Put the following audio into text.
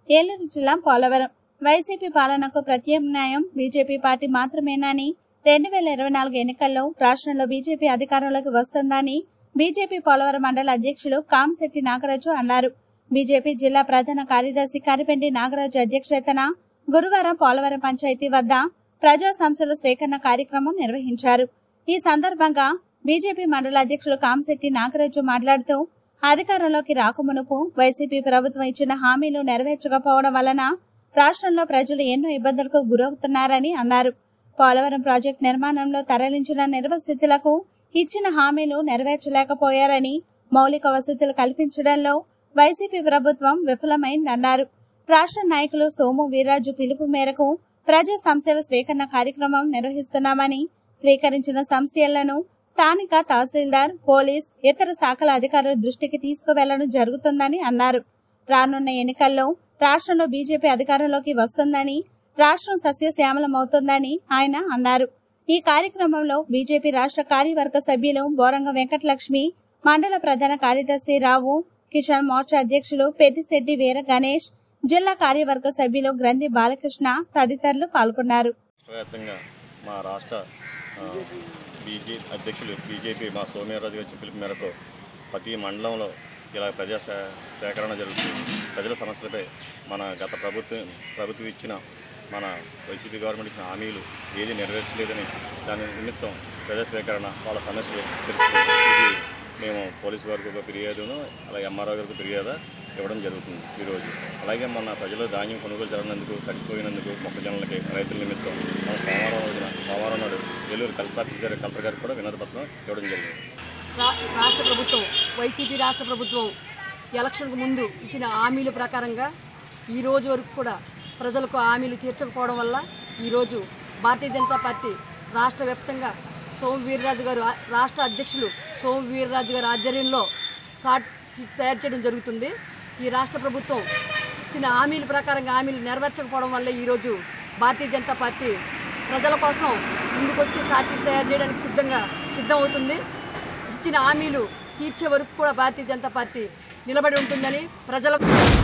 ఏలూరు జిల్లా పోలవరం వైసీపీ పాలనకు ప్రత్యామ్నాయం బీజేపీ పార్టీ మాత్రమేనని రెండు వేల ఇరవై నాలుగు ఎన్నికల్లో రాష్ట్రంలో బీజేపీ అధికారంలోకి వస్తుందని బీజేపీ పోలవరం మండల అధ్యక్షులు కామశెట్టి నాగరాజు అన్నారు బీజేపీ జిల్లా ప్రధాన కార్యదర్శి కరిపెండి నాగరాజు అధ్యక్షతన గురువారం పోలవరం పంచాయతీ వద్ద ప్రజా సంస్థల స్వీకరణ కార్యక్రమం నిర్వహించారు ఈ సందర్భంగా బీజేపీ మండల అధ్యక్షులు కామశెట్టి నాగరాజు మాట్లాడుతూ అధికారంలోకి రాకమునుపు వైసీపీ ప్రభుత్వం ఇచ్చిన హామీలు నెరవేర్చకపోవడం వలన రాష్ట్రంలో ప్రజలు ఎన్నో ఇబ్బందులకు గురవుతున్నారని అన్నారు పోలవరం ప్రాజెక్టు నిర్మాణంలో తరలించిన నిర్వసితులకు ఇచ్చిన హామీలు నెరవేర్చలేకపోయారని మౌలిక వసతులు కల్పించడంలో వైసీపీ ప్రభుత్వం విఫలమైందన్నారు రాష్ట్ర నాయకులు సోము వీర్రాజు పిలుపు మేరకు ప్రజా సమస్యల స్వీకరణ కార్యక్రమం నిర్వహిస్తున్నామని స్వీకరించిన సమస్యలను స్థానిక తహసీల్దార్ పోలీస్ ఇతర శాఖల అధికారుల దృష్టికి తీసుకువెళ్లడం జరుగుతుందని అన్నారు రానున్న ఎన్నికల్లో రాష్ట్రంలో బీజేపీ అధికారంలోకి వస్తుందని రాష్ట్రం సస్యశ్యామలమవుతుందని ఆయన అన్నారు ఈ కార్యక్రమంలో బీజేపీ రాష్ట్ర కార్యవర్గ సభ్యులు బోరంగ వెంకటలక్ష్మి మండల ప్రధాన కార్యదర్శి రావు కిసాన్ మోర్చా అధ్యక్షులు పెద్దిశెట్టి వీర గణేష్ జిల్లా కార్యవర్గ సభ్యులు గ్రంథి బాలకృష్ణ తదితరులు పాల్గొన్నారు వ్యాప్తంగా మా రాష్ట్ర ఆ, బీజే అధ్యక్షులు బీజేపీ మా సోమయారాజు గారి పిలుపు మేరకు ప్రతి మండలంలో ఇలా ప్రజా సే- సేకరణ జరుగుతుంది ప్రజల సమస్యలపై మన గత ప్రభుత్వం ప్రభుత్వం ఇచ్చిన మన వైసీపీ గవర్నమెంట్ ఇచ్చిన హామీలు ఏది నెరవేర్చలేదని దాని నిమిత్తం ప్రజా సేకరణ వాళ్ళ సమస్యలు తెలుసుకుంటాం ఇది మేము పోలీసు వారికి ఒక ఫిర్యాదును అలాగే ఎంఆర్ఓ గారికి ఫిర్యాదు ఇవ్వడం జరుగుతుంది ఈరోజు అలాగే మన ప్రజలు ధాన్యం కొనుగోలు జరిగినందుకు తగ్గిపోయినందుకు మొక్కజొన్నలకి రైతుల నిమిత్తం మన సోమవారం రోజున సోమవారం నాడు ఏలూరు కలెక్టర్ ఆఫీస్ గారి కలెక్టర్ గారికి కూడా వినతి పత్రం ఇవ్వడం జరిగింది రా- రాష్ట్ర ప్రభుత్వం వైసీపీ రాష్ట్ర ప్రభుత్వం ఎలక్షన్కు ముందు ఇచ్చిన హామీల ప్రకారంగా ఈ రోజు వరకు కూడా ప్రజలకు హామీలు తీర్చకపోవడం వల్ల ఈరోజు భారతీయ జనతా పార్టీ రాష్ట్ర వ్యాప్తంగా సోము వీర్రాజు గారు ఆ- రాష్ట్ర అధ్యక్షులు సోము వీర్రాజు గారి ఆధ్వర్యంలో షార్ట్ షీట్ తయారు చేయడం జరుగుతుంది ఈ రాష్ట్ర ప్రభుత్వం ఇచ్చిన హామీల ప్రకారంగా హామీలు నెరవేర్చకపోవడం వల్ల ఈరోజు భారతీయ జనతా పార్టీ ప్రజల కోసం ముందుకొచ్చి సాటిట్ తయారు చేయడానికి సిద్ధంగా సిద్ధం అవుతుంది ఇచ్చిన హామీలు తీర్చే వరకు కూడా భారతీయ జనతా పార్టీ నిలబడి ఉంటుందని ప్రజలకు